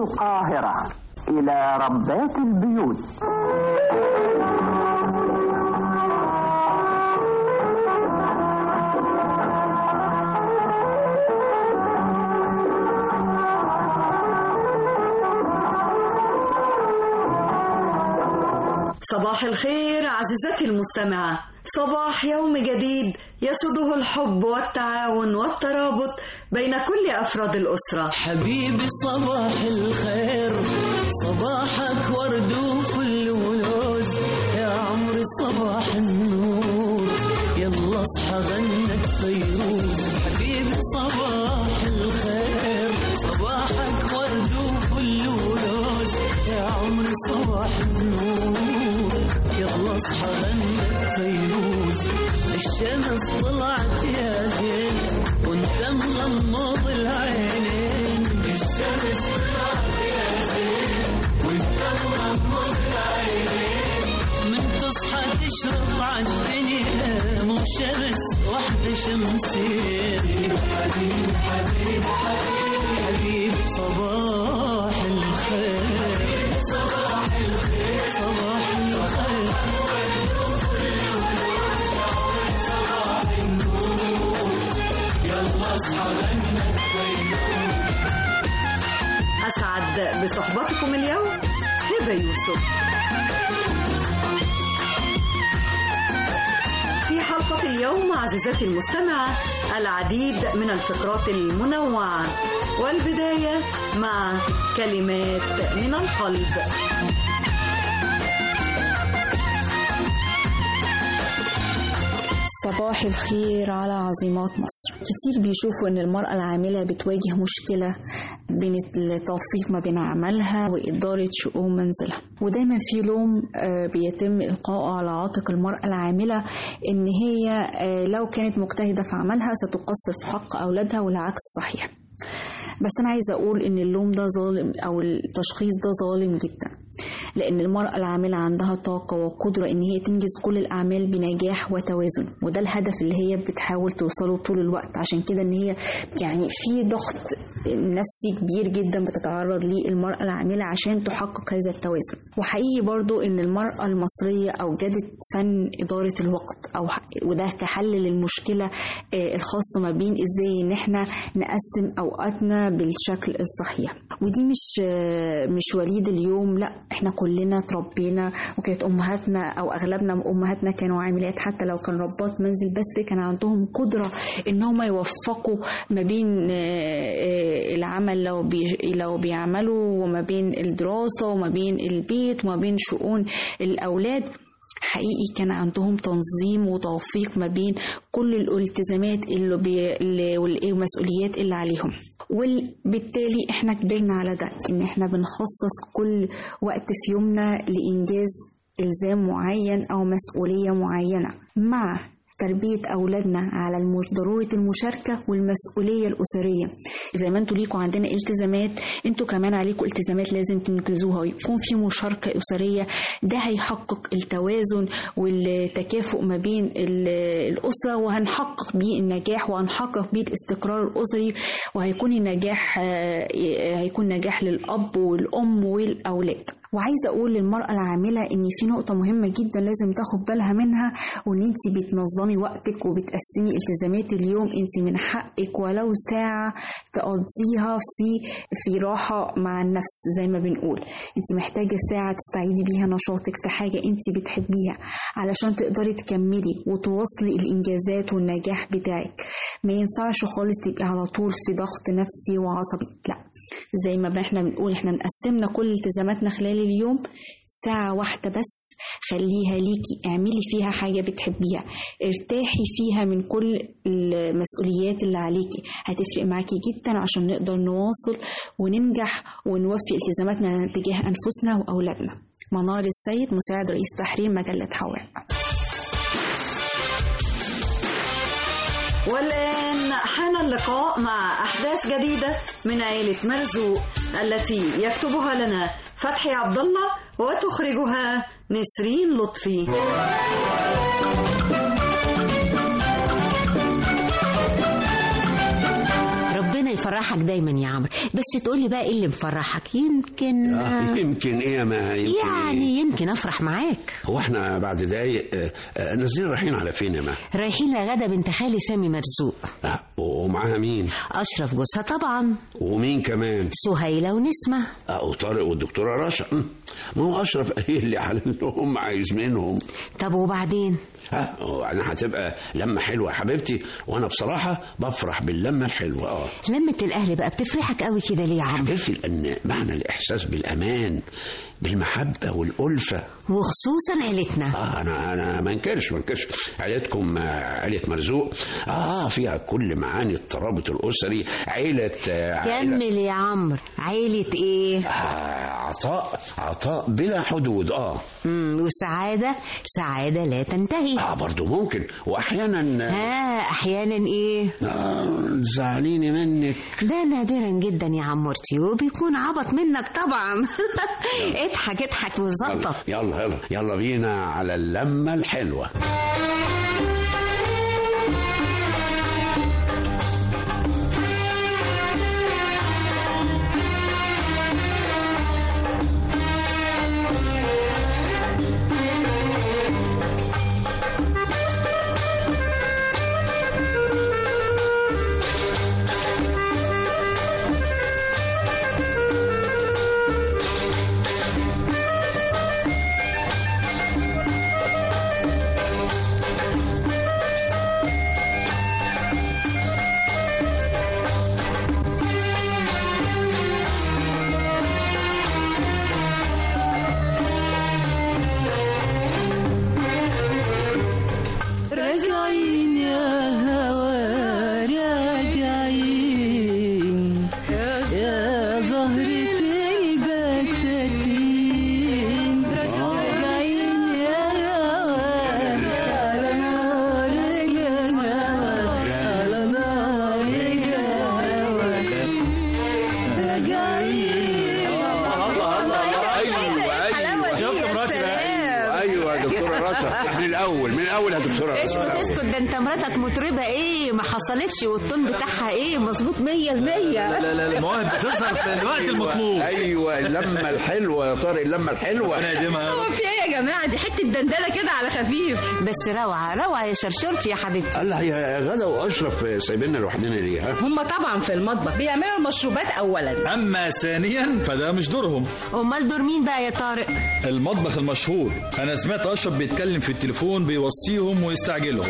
القاهرة إلى ربات البيوت صباح الخير عزيزتي المستمعة صباح يوم جديد يسوده الحب والتعاون والترابط بين كل أفراد الأسرة حبيبي صباح الخير صباحك ورد وفل ولوز يا عمري صباح النور يلا اصحى غنك فيروز حبيبي صباح الخير صباحك ورد وفل ولوز يا عمري صباح النور يلا اصحى غنك فيروز الشمس طلعت يا زين وانت مغمض العينين الشمس طلعت يا زين وانت مغمض العينين من تصحى تشرق عالدنيا مو شمس واحدة شمسين حبيبي حبيبي حبيبي حبيبي صباح الخير صباح الخير صباح الخير صباح النور يلا اصحى غنك أسعد بصحبتكم اليوم هبة يوسف في حلقة اليوم عزيزتي المستمعة العديد من الفقرات المنوعة والبداية مع كلمات من القلب صباح الخير على عظيمات مصر كتير بيشوفوا ان المرأة العاملة بتواجه مشكلة بين التوفيق ما بين عملها وإدارة شؤون منزلها ودايما في لوم آه، بيتم إلقائه على عاتق المرأة العاملة ان هي آه، لو كانت مجتهدة في عملها ستقصر في حق أولادها والعكس صحيح بس أنا عايزة أقول إن اللوم ده ظالم أو التشخيص ده ظالم جدا لأن المرأة العاملة عندها طاقة وقدرة إن هي تنجز كل الأعمال بنجاح وتوازن وده الهدف اللي هي بتحاول توصله طول الوقت عشان كده إن هي يعني في ضغط نفسي كبير جدا بتتعرض ليه المرأة العاملة عشان تحقق هذا التوازن وحقيقي برضو إن المرأة المصرية أوجدت فن إدارة الوقت أو وده كحل للمشكلة آه، الخاصة ما بين إزاي إن إحنا نقسم أوقاتنا بالشكل الصحيح ودي مش آه، مش وليد اليوم لا احنا كلنا تربينا وكانت امهاتنا او اغلبنا امهاتنا كانوا عاملات حتى لو كان ربات منزل بس كان عندهم قدره ان هم يوفقوا ما بين آه، آه، العمل لو بي لو بيعملوا وما بين الدراسه وما بين البيت وما بين شؤون الاولاد حقيقي كان عندهم تنظيم وتوفيق ما بين كل الالتزامات اللي بي... اللي والمسؤوليات اللي عليهم وبالتالي احنا كبرنا على ده ان احنا بنخصص كل وقت في يومنا لإنجاز إلزام معين أو مسؤولية معينة مع تربية أولادنا على المش... ضرورة المشاركة والمسؤولية الأسرية زي ما انتوا ليكوا عندنا التزامات انتوا كمان عليكم التزامات لازم تنجزوها ويكون في مشاركة أسرية ده هيحقق التوازن والتكافؤ ما بين ال- الأسرة وهنحقق بيه النجاح وهنحقق بيه الاستقرار الأسري وهيكون النجاح آه، هيكون نجاح للأب والأم والأولاد وعايزة أقول للمرأة العاملة إن في نقطة مهمة جدا لازم تاخد بالها منها وإن أنت بتنظمي وقتك وبتقسمي التزامات اليوم أنت من حقك ولو ساعة تقضيها في في راحة مع النفس زي ما بنقول أنت محتاجة ساعة تستعيدي بيها نشاطك في حاجة أنت بتحبيها علشان تقدري تكملي وتواصلي الإنجازات والنجاح بتاعك ما ينفعش خالص تبقي على طول في ضغط نفسي وعصبي لا زي ما احنا بنقول احنا مقسمنا كل التزاماتنا خلال اليوم ساعة واحدة بس خليها ليكي اعملي فيها حاجة بتحبيها ارتاحي فيها من كل المسؤوليات اللي عليكي هتفرق معاكي جدا عشان نقدر نواصل وننجح ونوفي التزاماتنا تجاه أنفسنا وأولادنا منار السيد مساعد رئيس تحرير مجلة حواء والآن حان اللقاء مع أحداث جديدة من عائلة مرزوق التي يكتبها لنا فتحي عبد الله وتخرجها نسرين لطفي يفرحك دايما يا عمرو بس تقولي بقى ايه اللي مفرحك يمكن آه، يمكن ايه ما يمكن يعني إيه؟ يمكن افرح معاك هو احنا بعد دقايق آه، آه، نازلين رايحين على فين يا ما رايحين لغدا بنت خالي سامي مرزوق آه، ومعاها مين اشرف جوزها طبعا ومين كمان سهيله ونسمه آه، وطارق والدكتوره رشا مم. ما هو اشرف ايه اللي على هم عايز منهم طب وبعدين ها انا هتبقى لمه حلوه يا حبيبتي وانا بصراحه بفرح باللمه الحلوه اه لمة الاهل بقى بتفرحك قوي كده ليه يا عمرو حبيبتي لان معنى الاحساس بالامان بالمحبه والالفه وخصوصا عيلتنا اه انا انا ما انكرش ما انكرش عيلتكم آه، عيله مرزوق اه فيها كل معاني الترابط الاسري عيله آه، عيله كمل يا عمرو عيلة ايه آه عطاء عطاء بلا حدود اه مم وسعادة سعادة لا تنتهي اه برضو ممكن واحيانا ها احيانا ايه آه زعليني منك ده نادرا جدا يا عمورتي وبيكون عبط منك طبعا اضحك اضحك يلا وظبط يلا يلا يلا بينا على اللمه الحلوه راجعين يا هوا راجعين يا زهرة البساتين راجعين يا هوا على نار الهوى على نار الهوى راجعين ايوه يا دكتوره رشا من الاول من الاول يا دكتوره اسكت رشا اسكت ده انت مراتك مطربة ايه ما حصلتش والطن بتاعها ايه مظبوط مية المية لا لا المواهب بتظهر في الوقت المطلوب ايوه اللمه الحلوه يا طارق اللمه الحلوه ربنا يديمها هو في ايه يا جماعه دي حته دندله كده على خفيف بس روعة روعة يا شرشرتي يا حبيبتي قال لها يا غدا واشرف سايبيننا لوحدنا ليه ها هم طبعا في المطبخ بيعملوا المشروبات اولا اما ثانيا فده مش دورهم امال دور مين بقى يا طارق المطبخ المشهور انا سمعت اشرف بيتكلم في التليفون بيوصيهم ويستعجلهم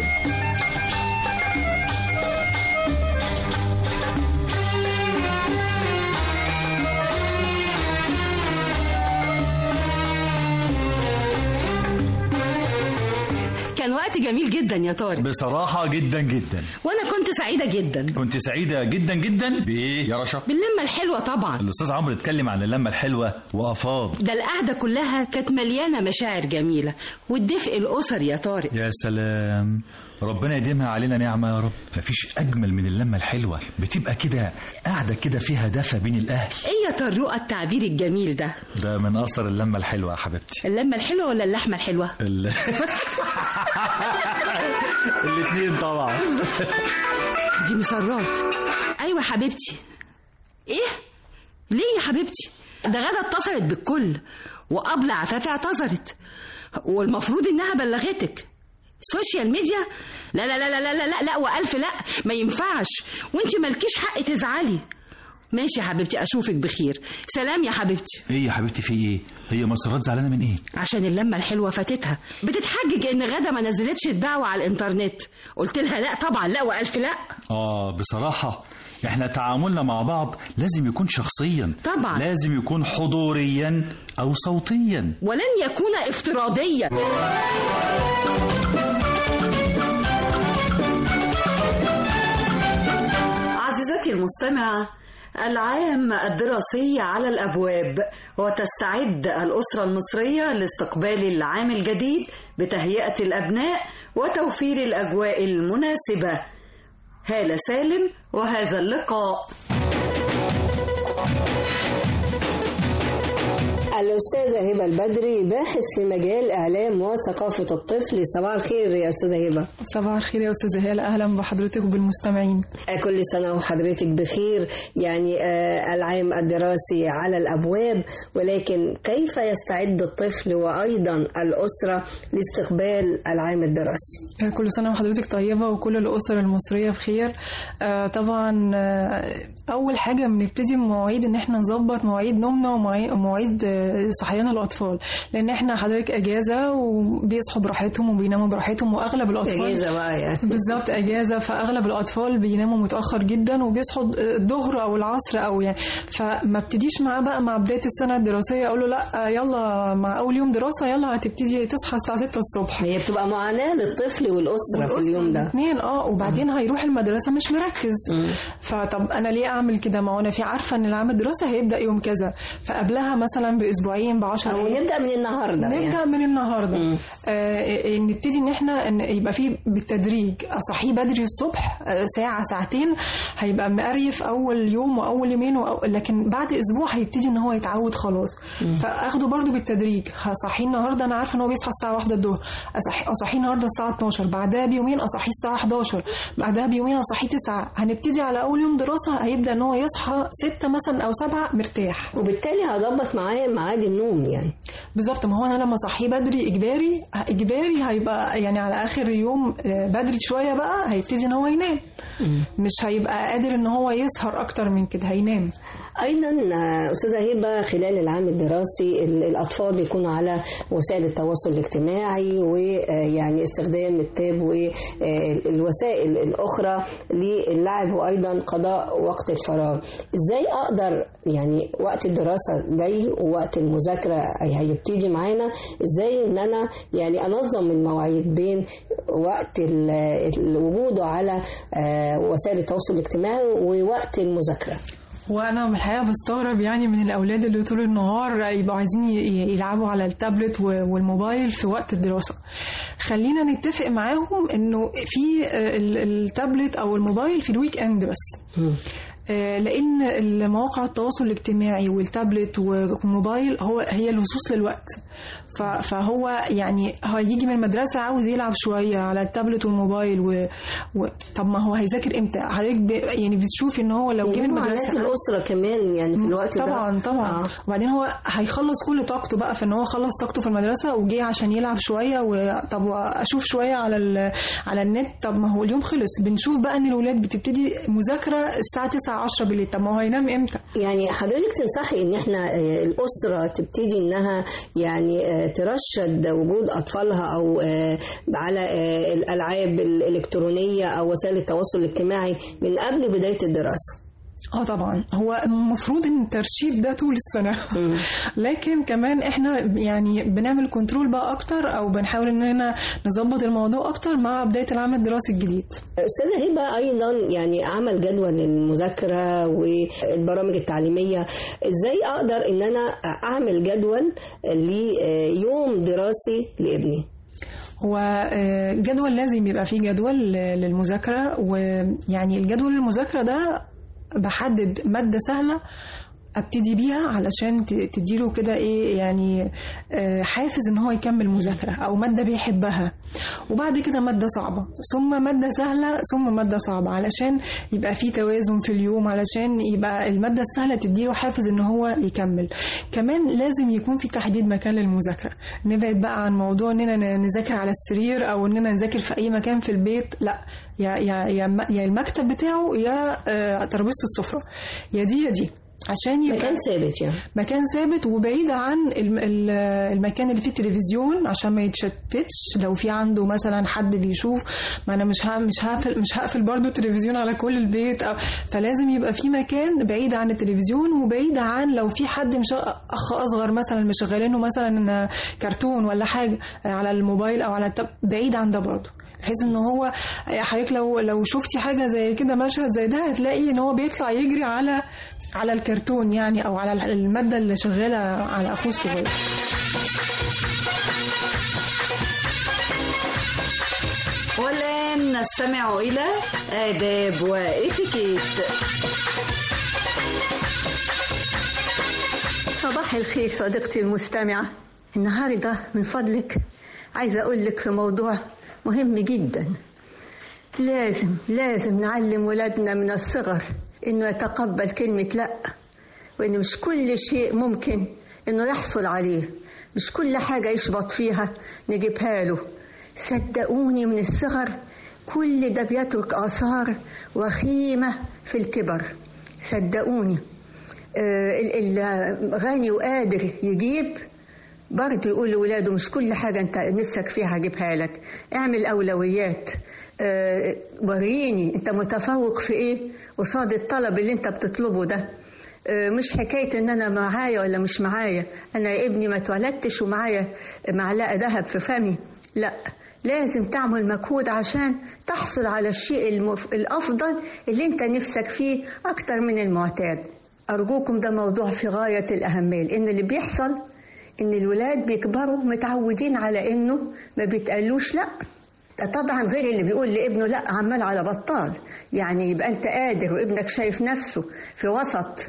كان وقت جميل جدا يا طارق بصراحة جدا جدا وانا كنت سعيده جدا كنت سعيدة جدا جدا بإيه يا رشا؟ باللمه الحلوه طبعا الأستاذ عمرو اتكلم عن اللمة الحلوة وأفاض ده القعده كلها كانت مليانه مشاعر جميله والدفء الاسري يا طارق يا سلام ربنا يديمها علينا نعمة يا رب مفيش أجمل من اللمة الحلوة بتبقى كده قاعدة كده فيها دفى بين الأهل ايه يا طروقه التعبير الجميل ده ده من أثر اللمة الحلوة يا حبيبتي اللمه الحلوه ولا اللحمه الحلوه ال... الاتنين طبعا دي مسرات ايوه حبيبتي ايه ليه يا حبيبتي ده غدا اتصلت بالكل وقبل عفافي اعتذرت والمفروض انها بلغتك سوشيال ميديا لا لا لا لا لا لا لا, لا والف لا ما ينفعش وانت مالكيش حق تزعلي ماشي يا حبيبتي اشوفك بخير سلام يا حبيبتي ايه يا حبيبتي في ايه هي مسرات زعلانة من ايه عشان اللمه الحلوه فاتتها بتتحجج ان غدا ما نزلتش الدعوه على الانترنت قلت لها لا طبعا لا والف لا اه بصراحة احنا تعاملنا مع بعض لازم يكون شخصيا طبعا. لازم يكون حضوريا او صوتيا ولن يكون افتراضيا عزيزتي المستمعة العام الدراسي على الأبواب وتستعد الأسرة المصرية لاستقبال العام الجديد بتهيئة الأبناء وتوفير الأجواء المناسبة هالة سالم وهذا اللقاء الأستاذة هبة البدري باحث في مجال إعلام وثقافة الطفل صباح الخير يا أستاذة هبة صباح الخير يا أستاذة هالة أهلا بحضرتك وبالمستمعين آه، كل سنة وحضرتك بخير يعني آه، العام الدراسي على الأبواب ولكن كيف يستعد الطفل وأيضا الأسرة لاستقبال العام الدراسي كل سنة وحضرتك طيبة وكل الأسر المصرية بخير آه، طبعا آه، أول حاجة بنبتدي بمواعيد إن احنا نظبط مواعيد نومنا ومواعيد ومواعيد، آه، صحيان الأطفال لأن احنا حضرتك أجازة وبيصحوا براحتهم وبيناموا براحتهم وأغلب الأطفال أجازة بقى يعني بالظبط اجازه فاغلب الاطفال بيناموا متاخر جدا وبيصحوا الظهر او العصر او يعني فما ابتديش معاه بقى مع بدايه السنه الدراسيه اقول له لا يلا مع اول يوم دراسه يلا هتبتدي تصحى الساعه 6 الصبح هي بتبقى معاناة للطفل والأسرة في اليوم ده اثنين اه وبعدين هيروح المدرسه مش مركز فطب انا ليه اعمل كده ما هو انا في عارفه ان العام الدراسي هيبدا يوم كذا فقبلها مثلا باسبوعين ب 10 أو نبدأ من النهاردة نبدا يعني. من النهارده آه نبتدي ان احنا إن يبقى فيه بالتدريج اصحيه بدري الصبح آه ساعه ساعتين هيبقى مقريف اول يوم واول يومين وأو لكن بعد اسبوع هيبتدي ان هو يتعود خلاص فاخده برضو بالتدريج هصحيه النهارده انا عارفه ان هو بيصحى الساعه 1 الظهر أصحي- اصحيه النهارده الساعه 12 بعدها بيومين اصحيه الساعه 11 بعدها بيومين اصحيه 9 هنبتدي على اول يوم دراسه هيبدا ان هو يصحى 6 مثلا او 7 مرتاح وبالتالي هظبط معاه ميعاد النوم يعني بالظبط ما هو انا لما اصحيه بدري اجباري اجباري هيبقى يعني على اخر يوم آه، بدري شويه بقى هيبتدي ان هو ينام مش هيبقى قادر ان هو يسهر اكتر من كده هينام ايضا آه، استاذه هبه خلال العام الدراسي ال- الاطفال بيكونوا على وسائل التواصل الاجتماعي ويعني استخدام التاب والوسائل الاخرى للعب وايضا قضاء وقت الفراغ ازاي اقدر يعني وقت الدراسه جاي ووقت المذاكره هيبتدي معانا ازاي ان انا يعني انظم المواعيد بين وقت ال- ال- وجوده على آه، وسائل التواصل الاجتماعي ووقت المذاكره وانا من الحقيقه بستغرب يعني من الاولاد اللي طول النهار يبقوا عايزين ي- يلعبوا على التابلت و- والموبايل في وقت الدراسه خلينا نتفق معاهم انه في آه، ال- التابلت او الموبايل في الويك اند بس آه، لان المواقع التواصل الاجتماعي والتابلت والموبايل هو هي الوصوص للوقت ف- فهو يعني هيجي من المدرسه عاوز يلعب شويه على التابلت والموبايل و... و... طب ما هو هيذاكر امتى حضرتك ب... يعني بتشوفي ان هو لو جه من معاناة المدرسه الأسرة كمان يعني في الوقت ده طبعا طبعا آه. وبعدين هو هيخلص كل طاقته بقى في ان هو خلص طاقته في المدرسه وجه عشان يلعب شويه وطب اشوف شويه على ال... على النت طب ما هو اليوم خلص بنشوف بقى ان الاولاد بتبتدي مذاكره الساعه 9 10 بالليل طب ما هو هينام امتى يعني حضرتك تنصحي ان احنا آه، الاسره تبتدي انها يعني آه، ترشد وجود اطفالها او آه، على آه، الالعاب الالكترونيه او وسائل التواصل الاجتماعي من قبل بدايه الدراسه اه طبعا هو المفروض ان الترشيد ده طول السنه لكن كمان احنا يعني بنعمل كنترول بقى اكتر او بنحاول اننا نظبط الموضوع اكتر مع بدايه العام الدراسي الجديد استاذه هبه ايضا يعني عمل جدول للمذاكره والبرامج التعليميه ازاي اقدر ان انا اعمل جدول ليوم دراسي لابني هو آه، جدول لازم يبقى فيه جدول آه، للمذاكرة ويعني الجدول المذاكرة ده بحدد مادة سهلة ابتدي بيها علشان ت- تديله كده ايه يعني آه، حافز ان هو يكمل مذاكره او ماده بيحبها وبعد كده ماده صعبه ثم ماده سهله ثم ماده صعبه علشان يبقى في توازن في اليوم علشان يبقى الماده السهله تديله حافز ان هو يكمل كمان لازم يكون في تحديد مكان للمذاكره نبعد بقى عن موضوع اننا نذاكر على السرير او اننا نذاكر في اي مكان في البيت لا يا يا يا الم- يا المكتب بتاعه يا آه، ترابيزه السفره يا دي يا دي عشان يبقى مكان ثابت يعني مكان ثابت وبعيد عن الم- ال- المكان اللي فيه تلفزيون عشان ما يتشتتش لو في عنده مثلا حد بيشوف ما انا مش ه- مش هقفل مش هقفل برضو التلفزيون على كل البيت أو فلازم يبقى في مكان بعيد عن التلفزيون وبعيد عن لو في حد مش اخ اصغر مثلا مشغلينه مثلا كرتون ولا حاجه على الموبايل او على التاب بعيد عن ده برضو بحيث ان هو حضرتك لو لو شفتي حاجه زي كده مشهد زي ده هتلاقي ان هو بيطلع يجري على على الكرتون يعني او على الماده اللي شغاله على اخوه الصغير والآن نستمع إلى آداب وإتيكيت صباح الخير صديقتي المستمعة النهاردة من فضلك عايزة أقول لك في موضوع مهم جدا لازم لازم نعلم ولادنا من الصغر إنه يتقبل كلمة لأ وإن مش كل شيء ممكن إنه يحصل عليه مش كل حاجة يشبط فيها نجيبها له صدقوني من الصغر كل ده بيترك آثار وخيمة في الكبر صدقوني آه، ال- ال- غني وقادر يجيب برضه يقول لولاده مش كل حاجة انت نفسك فيها هجيبها لك اعمل أولويات آه، وريني انت متفوق في ايه قصاد الطلب اللي انت بتطلبه ده آه، مش حكاية ان انا معايا ولا مش معايا انا يا ابني ما اتولدتش ومعايا معلقة ذهب في فمي لا لازم تعمل مجهود عشان تحصل على الشيء المف... الافضل اللي انت نفسك فيه اكتر من المعتاد ارجوكم ده موضوع في غاية الاهمية لان اللي بيحصل ان الولاد بيكبروا متعودين على انه ما بيتقالوش لا ده طبعا غير اللي بيقول لابنه لا عمال على بطال يعني يبقى انت قادر وابنك شايف نفسه في وسط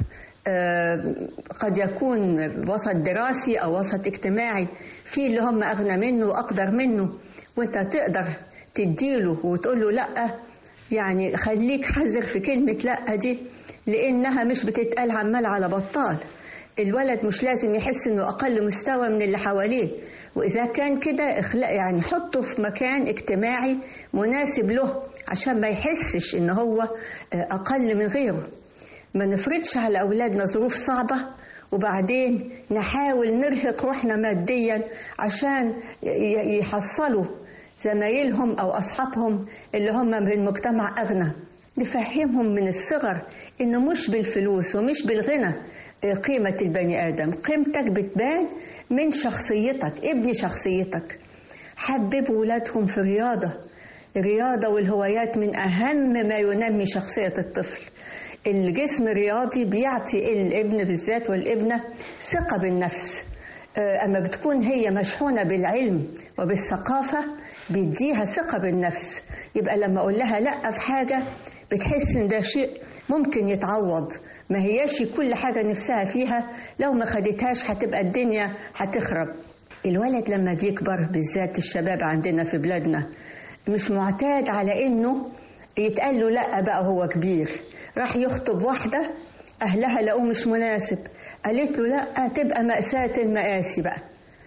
آه، قد يكون وسط دراسي او وسط اجتماعي في اللي هم اغنى منه واقدر منه وانت تقدر تديله وتقول له لا يعني خليك حذر في كلمة لا دي لانها مش بتتقال عمال على بطال الولد مش لازم يحس انه اقل مستوى من اللي حواليه واذا كان كده اخلاق يعني حطه في مكان اجتماعي مناسب له عشان ما يحسش ان هو اقل من غيره ما نفرضش على اولادنا ظروف صعبه وبعدين نحاول نرهق روحنا ماديا عشان ي- يحصلوا زمايلهم او اصحابهم اللي هم من المجتمع اغنى نفهمهم من الصغر انه مش بالفلوس ومش بالغنى قيمة البني آدم قيمتك بتبان من شخصيتك ابني شخصيتك حببوا ولادهم في الرياضة الرياضة والهوايات من أهم ما ينمي شخصية الطفل الجسم الرياضي بيعطي الابن بالذات والابنة ثقة بالنفس آه، أما بتكون هي مشحونة بالعلم وبالثقافة بيديها ثقة بالنفس يبقى لما أقول لها لأ في حاجة بتحس إن ده شيء ممكن يتعوض ما هياش كل حاجة نفسها فيها لو ما خدتهاش هتبقى الدنيا هتخرب الولد لما بيكبر بالذات الشباب عندنا في بلادنا مش معتاد على انه يتقال له لا بقى هو كبير راح يخطب واحدة أهلها لقوه مش مناسب قالت له لا تبقى مأساة المآسي بقى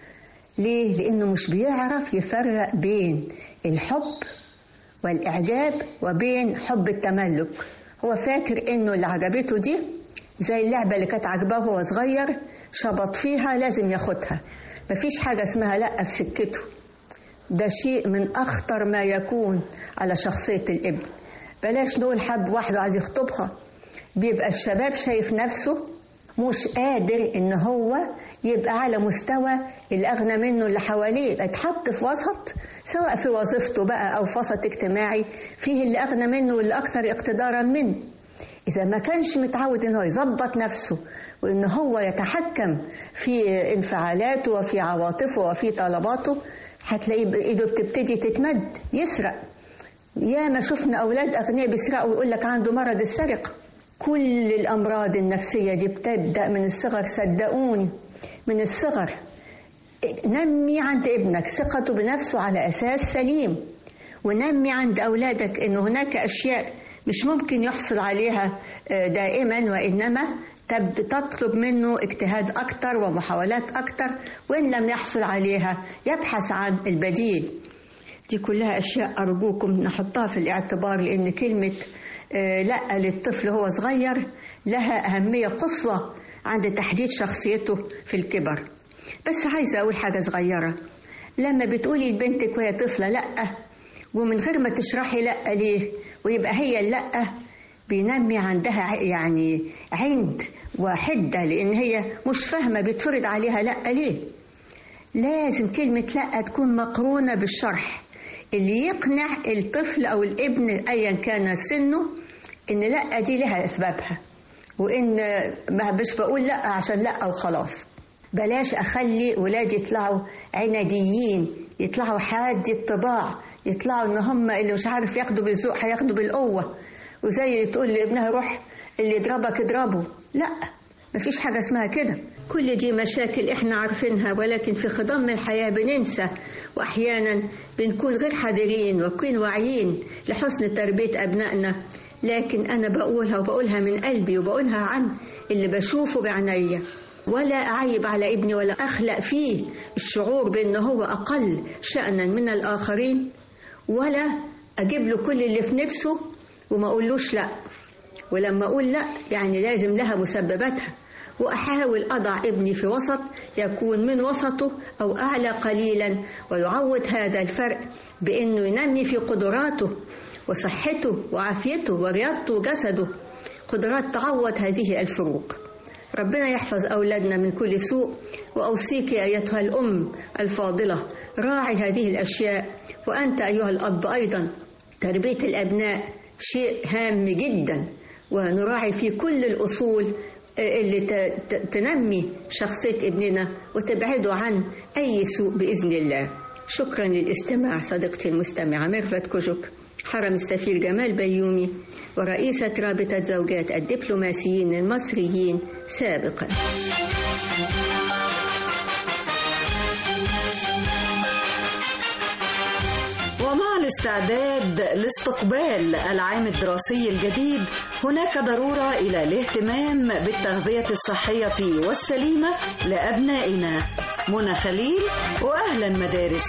ليه؟ لأنه مش بيعرف يفرق بين الحب والإعجاب وبين حب التملك هو فاكر إنه اللي عجبته دي زي اللعبة اللي كانت عاجباه وهو صغير شبط فيها لازم ياخدها مفيش حاجة اسمها لأ في سكته ده شيء من أخطر ما يكون على شخصية الابن بلاش نقول حب واحدة عايز يخطبها بيبقى الشباب شايف نفسه مش قادر ان هو يبقى على مستوى الاغنى منه اللي حواليه اتحط في وسط سواء في وظيفته بقى او في وسط اجتماعي فيه اللي اغنى منه واللي اكثر اقتدارا منه اذا ما كانش متعود ان هو يظبط نفسه وان هو يتحكم في انفعالاته وفي عواطفه وفي طلباته هتلاقيه ايده بتبتدي تتمد يسرق يا ما شفنا اولاد اغنياء بيسرقوا ويقول لك عنده مرض السرقه كل الامراض النفسيه دي بتبدا من الصغر صدقوني من الصغر نمي عند ابنك ثقته بنفسه على اساس سليم ونمي عند اولادك ان هناك اشياء مش ممكن يحصل عليها دائما وانما تطلب منه اجتهاد اكتر ومحاولات اكتر وان لم يحصل عليها يبحث عن البديل دي كلها اشياء ارجوكم نحطها في الاعتبار لان كلمه لا للطفل هو صغير لها اهميه قصوى عند تحديد شخصيته في الكبر بس عايزه اقول حاجه صغيره لما بتقولي لبنتك وهي طفله لا ومن غير ما تشرحي لا ليه ويبقى هي اللا بينمي عندها يعني عند وحده لان هي مش فاهمه بيتفرض عليها لا ليه لازم كلمه لا تكون مقرونه بالشرح اللي يقنع الطفل او الابن ايا كان سنه ان لا دي لها اسبابها وان ما مش بقول لا عشان لا وخلاص بلاش اخلي ولادي يطلعوا عناديين يطلعوا حادي الطباع يطلعوا ان هم اللي مش عارف ياخدوا بالذوق هياخدوا بالقوه وزي تقول لابنها روح اللي يضربك اضربه لا مفيش حاجه اسمها كده كل دي مشاكل احنا عارفينها ولكن في خضم الحياة بننسى وأحيانا بنكون غير حذرين ونكون واعيين لحسن تربية أبنائنا لكن أنا بقولها وبقولها من قلبي وبقولها عن اللي بشوفه بعناية ولا أعيب على ابني ولا أخلق فيه الشعور بأنه هو أقل شأنا من الآخرين ولا أجيب له كل اللي في نفسه وما أقولوش لأ ولما أقول لأ يعني لازم لها مسبباتها وأحاول أضع ابني في وسط يكون من وسطه أو أعلى قليلا ويعوض هذا الفرق بأنه ينمي في قدراته وصحته وعافيته ورياضته وجسده قدرات تعوض هذه الفروق ربنا يحفظ أولادنا من كل سوء وأوصيك يا أيتها الأم الفاضلة راعي هذه الأشياء وأنت أيها الأب أيضا تربية الأبناء شيء هام جدا ونراعي في كل الأصول اللي ت- ت- تنمي شخصية ابننا وتبعده عن أي سوء بإذن الله شكرا للاستماع صديقتي المستمعة ميرفت كوجوك حرم السفير جمال بيومي ورئيسة رابطة زوجات الدبلوماسيين المصريين سابقا ومع الاستعداد لاستقبال العام الدراسي الجديد هناك ضرورة إلى الاهتمام بالتغذية الصحية والسليمة لأبنائنا منى خليل وأهلا مدارس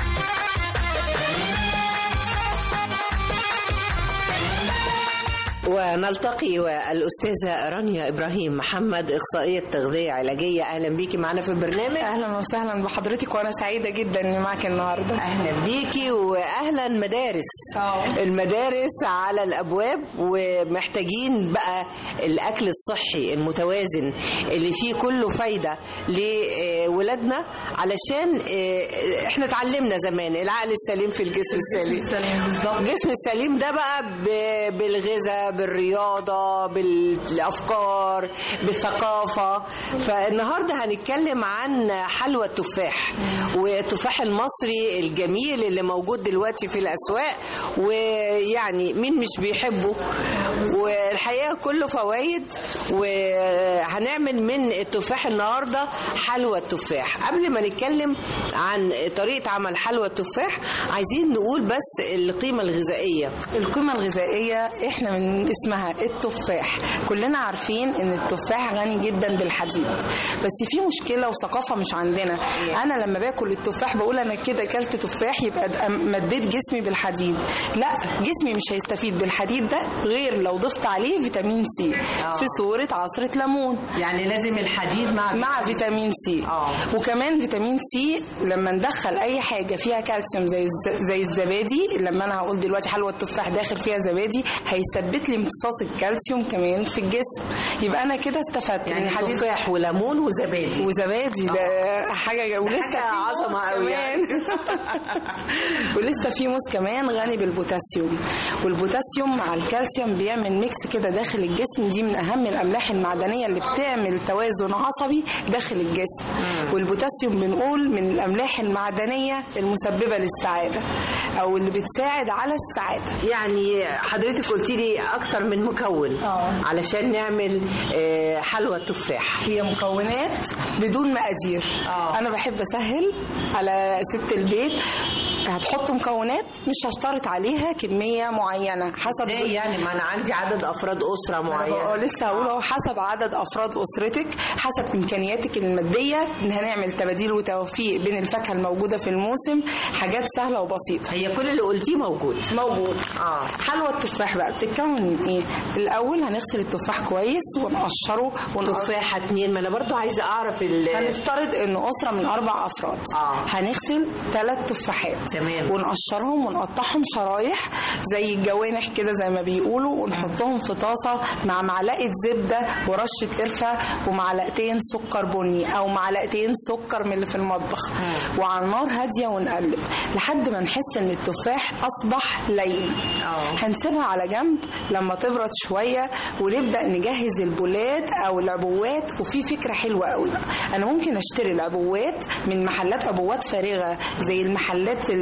ونلتقي والأستاذة رانيا إبراهيم محمد إخصائية تغذية علاجية أهلا بيكي معنا في البرنامج اهلا وسهلا بحضرتك وانا سعيده جدا اني معاك النهارده اهلا بيكي واهلا مدارس المدارس على الابواب ومحتاجين بقى الاكل الصحي المتوازن اللي فيه كله فايده لولادنا علشان آه، احنا اتعلمنا زمان العقل السليم في الجسم السليم السليم بالظبط الجسم السليم ده بقى ب- بالغذاء بالرياضه بالافكار بالثقافه فالنهارده هنتكلم عن حلوى التفاح والتفاح المصري الجميل اللي موجود دلوقتي في الاسواق ويعني مين مش بيحبه والحقيقه كله فوائد وهنعمل من التفاح النهارده حلوى التفاح قبل ما نتكلم عن طريقه عمل حلوى التفاح عايزين نقول بس القيمه الغذائيه القيمة الغذائية احنا من اسمها التفاح كلنا عارفين ان التفاح غني جدا بالحديد بس في مشكلة وثقافة مش عندنا انا لما باكل التفاح بقول انا كده اكلت تفاح يبقى ده مديت جسمي بالحديد لا جسمي مش هيستفيد بالحديد ده غير لو ضفت عليه فيتامين سي في صورة عصرة ليمون يعني لازم الحديد مع مع فيتامين سي وكمان فيتامين سي لما ندخل اي حاجه فيها كالسيوم زي الز- زي الزبادي لما انا هقول دلوقتي حلوى التفاح داخل فيها زبادي هيثبت لي امتصاص الكالسيوم كمان في الجسم يبقى انا كده استفدت يعني من حديد تفاح وليمون وزبادي وزبادي ده حاجه ولسه حاجة في موز عظمة أوي كمان. ولسه في موز كمان غني بالبوتاسيوم والبوتاسيوم مع الكالسيوم بيعمل ميكس كده داخل الجسم دي من اهم الاملاح المعدنيه اللي بتعمل توازن عصبي داخل الجسم والبوتاسيوم بنقول من الاملاح المعدنيه المسببه للسعاده او اللي بتساعد على السعاده يعني حضرتك قلتي لي اكثر من مكون علشان نعمل آه، حلوى التفاح هي مكونات بدون مقادير آه. انا بحب اسهل على ست البيت هتحط مكونات مش هشترط عليها كميه معينه حسب ازاي يعني ما انا عندي عدد افراد اسره أنا معينه بقى لسه هقول اهو حسب عدد افراد اسرتك حسب امكانياتك الماديه ان هنعمل تباديل وتوفيق بين الفاكهه الموجوده في الموسم حاجات سهله وبسيطه هي كل اللي قلتيه موجود موجود اه حلوى التفاح بقى بتتكون من ايه الاول هنغسل التفاح كويس ونقشره ونقشره تفاحه اتنين ما انا برضو عايزه اعرف ال هنفترض ان اسره من اربع افراد آه. هنغسل ثلاث تفاحات تمام. ونقشرهم ونقطعهم شرايح زي الجوانح كده زي ما بيقولوا ونحطهم في طاسه مع معلقه زبده ورشه قرفه ومعلقتين سكر بني او معلقتين سكر من اللي في المطبخ وعلى نار هاديه ونقلب لحد ما نحس ان التفاح اصبح لين آه. هنسيبها على جنب لما تبرد شويه ونبدا نجهز البولات او العبوات وفي فكره حلوه قوي بقى انا ممكن اشتري العبوات من محلات عبوات فارغه زي المحلات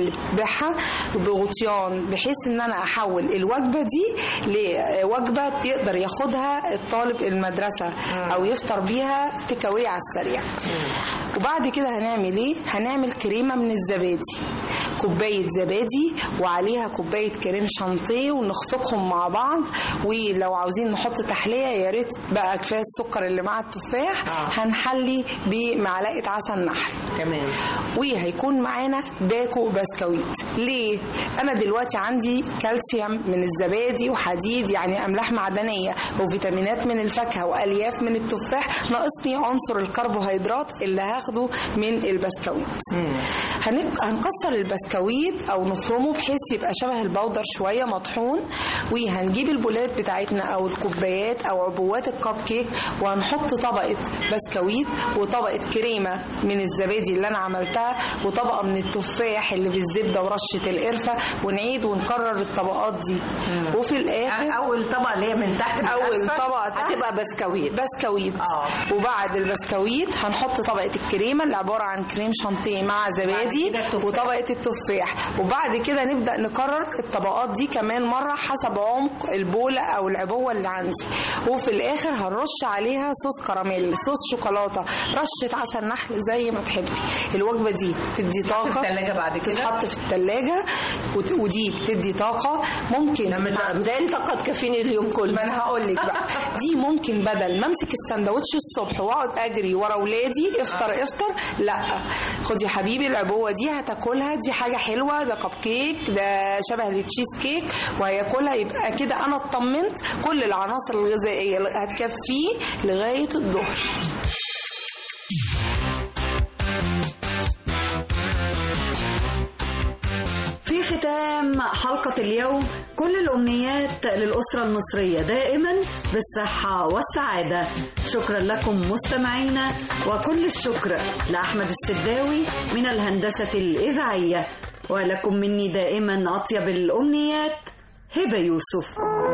اللي بتبيعها بغطيان بحيث ان انا احول الوجبه دي لوجبه يقدر ياخدها الطالب المدرسه او يفطر بيها تكاوي على السريع وبعد كده هنعمل ايه هنعمل كريمه من الزبادي كوبايه زبادي وعليها كوبايه كريم شانتيه ونخفقهم مع بعض ولو عاوزين نحط تحليه يا ريت بقى كفايه السكر اللي مع التفاح هنحلي بمعلقه عسل نحل تمام وهيكون معانا باكو بسكويت ليه انا دلوقتي عندي كالسيوم من الزبادي وحديد يعني املاح معدنيه وفيتامينات من الفاكهه والياف من التفاح ناقصني عنصر الكربوهيدرات اللي هاخده من البسكويت هنك- هنكسر البسكويت او نفرمه بحيث يبقى شبه البودر شويه مطحون وهنجيب البولات بتاعتنا او الكوبايات او عبوات الكب كيك وهنحط طبقه بسكويت وطبقه كريمه من الزبادي اللي انا عملتها وطبقه من التفاح اللي بالزبده ورشه القرفه ونعيد ونكرر الطبقات دي وفي الاخر اول طبقه اللي هي من تحت من اول أسفل طبقه تحت هتبقى بسكويت بسكويت آه. وبعد البسكويت هنحط طبقه الكريمه اللي عباره عن كريم شانتيه مع زبادي كده التفاح. وطبقه التفاح وبعد كده نبدا نكرر الطبقات دي كمان مره حسب عمق البوله او العبوه اللي عندي وفي الاخر هنرش عليها صوص كراميل صوص شوكولاته رشه عسل نحل زي ما تحبي الوجبه دي تدي طاقه في التلاجة بعد كده؟ تتحط في الثلاجه ودي بتدي طاقه ممكن متهيألي طاقه تكفيني اليوم كله ما انا هقول لك بقى دي ممكن بدل ما امسك السندوتش الصبح واقعد اجري ورا اولادي افطر افطر لا خد يا حبيبي العبوه دي هتاكلها دي حاجه حلوه ده كب كيك ده شبه التشيز كيك وهياكلها يبقى كده انا اطمنت كل العناصر الغذائيه اللي هتكفيه لغايه الظهر في ختام حلقة اليوم كل الأمنيات للأسرة المصرية دائما بالصحة والسعادة شكرا لكم مستمعينا وكل الشكر لأحمد السداوي من الهندسة الإذاعية ولكم مني دائما أطيب الأمنيات هبة يوسف